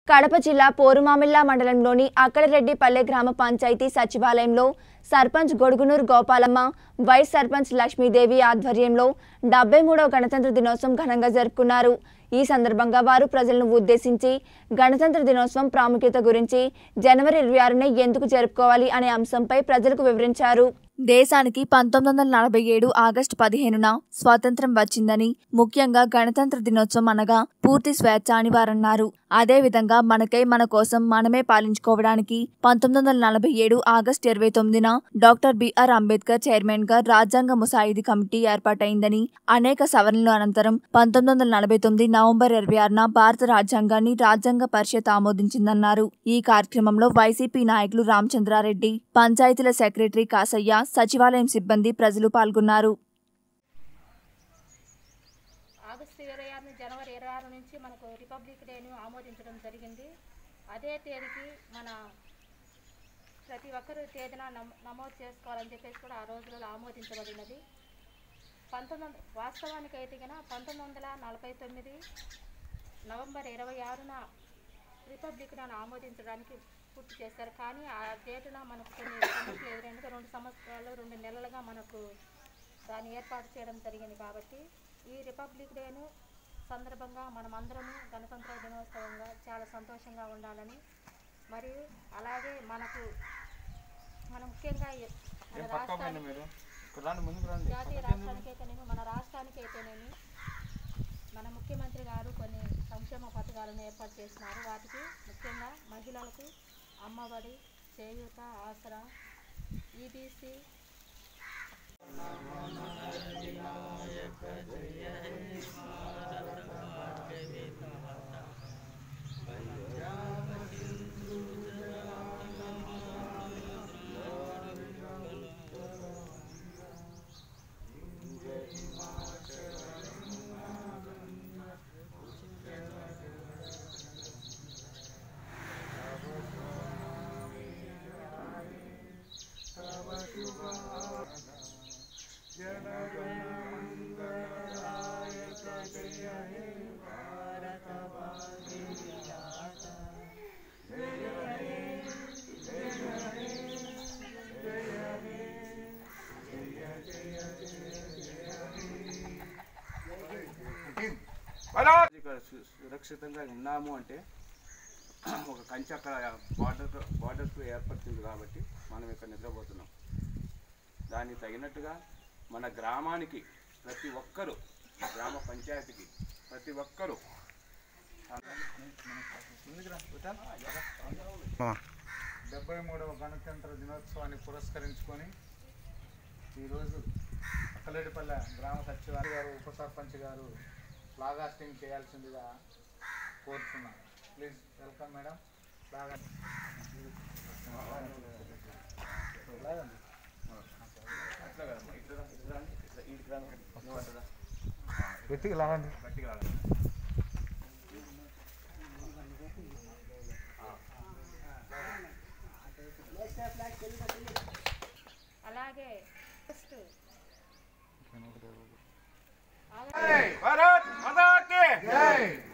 కడప జిల్లా పోరుమామిల్లా మండలంలోని అక్కలరెడ్డిపల్లె గ్రామ పంచాయతీ సచివాలయంలో సర్పంచ్ గొడుగునూరు గోపాలమ్మ వైస్ సర్పంచ్ లక్ష్మీదేవి ఆధ్వర్యంలో డెబ్బై మూడవ గణతంత్ర దినోత్సవం ఘనంగా జరుపుకున్నారు ఈ సందర్భంగా వారు ప్రజలను ఉద్దేశించి గణతంత్ర దినోత్సవం ప్రాముఖ్యత గురించి జనవరి ఇరవై ఆరున ఎందుకు జరుపుకోవాలి అనే అంశంపై ప్రజలకు వివరించారు దేశానికి పంతొమ్మిది వందల నలభై ఏడు ఆగస్టు పదిహేనున స్వాతంత్రం వచ్చిందని ముఖ్యంగా గణతంత్ర దినోత్సవం అనగా పూర్తి స్వేచ్ఛ అని వారన్నారు అదేవిధంగా మనకై మన కోసం మనమే పాలించుకోవడానికి పంతొమ్మిది వందల నలభై ఏడు ఆగస్టు ఇరవై తొమ్మిదిన డాక్టర్ బిఆర్ అంబేద్కర్ చైర్మన్ గా రాజ్యాంగ ముసాయిదీ కమిటీ ఏర్పాటైందని అనేక సవరణల అనంతరం పంతొమ్మిది వందల నలభై తొమ్మిది నవంబర్ ఇరవై ఆరున భారత రాజ్యాంగాన్ని రాజ్యాంగ పరిషత్ ఆమోదించిందన్నారు ఈ కార్యక్రమంలో వైసీపీ నాయకులు రామచంద్రారెడ్డి పంచాయతీల సెక్రటరీ కాసయ్య సచివాలయం సిబ్బంది ప్రజలు పాల్గొన్నారు ఆగస్టు ఇరవై ఆరు జనవరి ఇరవై ఆరు నుంచి మనకు రిపబ్లిక్ డేను ఆమోదించడం జరిగింది అదే తేదీకి మన ప్రతి ఒక్కరు తేదీన నమో నమోదు చేసుకోవాలని చెప్పేసి కూడా ఆ రోజులలో ఆమోదించబడినది పంతొమ్మిది వందల వాస్తవానికి అయితే కనుక పంతొమ్మిది వందల నలభై తొమ్మిది నవంబర్ ఇరవై ఆరున రిపబ్లిక్ డేను ఆమోదించడానికి పూర్తి చేశారు కానీ ఆ డేటున మనకు కొన్ని సమస్యలు ఎదురైనది రెండు సంవత్సరాలు రెండు నెలలుగా మనకు దాన్ని ఏర్పాటు చేయడం జరిగింది కాబట్టి ఈ రిపబ్లిక్ డేను సందర్భంగా మనమందరము గణతంత్ర దినోత్సవంగా చాలా సంతోషంగా ఉండాలని మరియు అలాగే మనకు మన ముఖ్యంగా ఈ- మన రాష్ట్రానికి మీరు ఇక్కడ రండి ముందుకు రండి జాతీయ రాష్ట్రానికి అయితేనేమి మన రాష్ట్రానికి అయితేనేమి మన ముఖ్యమంత్రి గారు కొన్ని సంక్షేమ పథకాలను ఏర్పాటు చేసినారు వాటికి ముఖ్యంగా మహిళలకు అమ్మఒడి చేయూత ఆసరా ఈబీసీ ఇక్కడ సు- సురక్షితంగా ఉన్నాము అంటే ఒక కంచె అక్కడ బార్డర్ బార్డర్కు ఏర్పడుతుంది కాబట్టి మనం ఇక్కడ నిద్రపోతున్నాం దానికి తగినట్టుగా మన గ్రామానికి ప్రతి ఒక్కరూ గ్రామ పంచాయతీకి ప్రతి ఒక్కరూ డెబ్బై మూడవ గణతంత్ర దినోత్సవాన్ని పురస్కరించుకొని ఈరోజు అక్కలేడిపల్లె గ్రామ సచివాలయ గారు ఉప సర్పంచ్ గారు ఫ్లాగాస్టింగ్ చేయాల్సిందిగా కోరుతున్నాను ప్లీజ్ వెల్కమ్ మేడం ఫ్లాగ్ అట్లా కదా ఇట్లా రా, ఇట్లా రా, ఇట్లా ఈడికి రా, నువ్వు అట్లా రా. వెతికి లాగండి గట్టిగా రా. అలాగే ఫస్ట్ భారత్ మాతా కీ